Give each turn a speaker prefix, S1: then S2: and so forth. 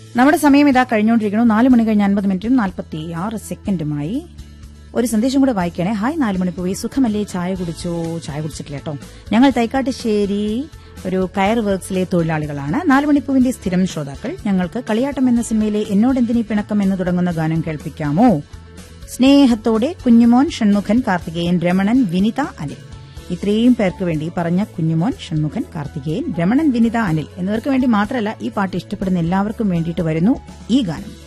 S1: നമ്മുടെ സമയം ഇതാ കഴിഞ്ഞുകൊണ്ടിരിക്കുന്നു നാല് മണി കഴിഞ്ഞ് അൻപത് മിനിറ്റും നാൽപ്പത്തി ആറ് സെക്കൻഡുമായി ഒരു സന്ദേശം കൂടെ വായിക്കണേ ഹായ് നാല് മണി പോയി സുഖമല്ലേ ചായ കുടിച്ചോ ചായ കുടിച്ചിട്ടില്ല കേട്ടോ ഞങ്ങൾ തൈക്കാട്ടുശ്ശേരി ഒരു കയർ വർക്ക്സിലെ തൊഴിലാളികളാണ് നാലുമണിപ്പൂവിന്റെ സ്ഥിരം ശ്രോതാക്കൾ ഞങ്ങൾക്ക് കളിയാട്ടം എന്ന സിനിമയിലെ എന്നോടെന്തിനീ പിണക്കം എന്ന് തുടങ്ങുന്ന ഗാനം കേൾപ്പിക്കാമോ സ്നേഹത്തോടെ കുഞ്ഞുമോൻ ഷൺമുഖൻ കാർത്തികേയൻ രമണൻ വിനിത അനിൽ ഇത്രയും പേർക്ക് വേണ്ടി പറഞ്ഞ കുഞ്ഞുമോൻ ഷൺമുഖൻ കാർത്തികേയൻ രമണൻ വിനിത അനിൽ എന്നിവർക്ക് വേണ്ടി മാത്രമല്ല ഈ പാട്ട് ഇഷ്ടപ്പെടുന്ന എല്ലാവർക്കും വേണ്ടിയിട്ട് വരുന്നു ഈ ഗാനം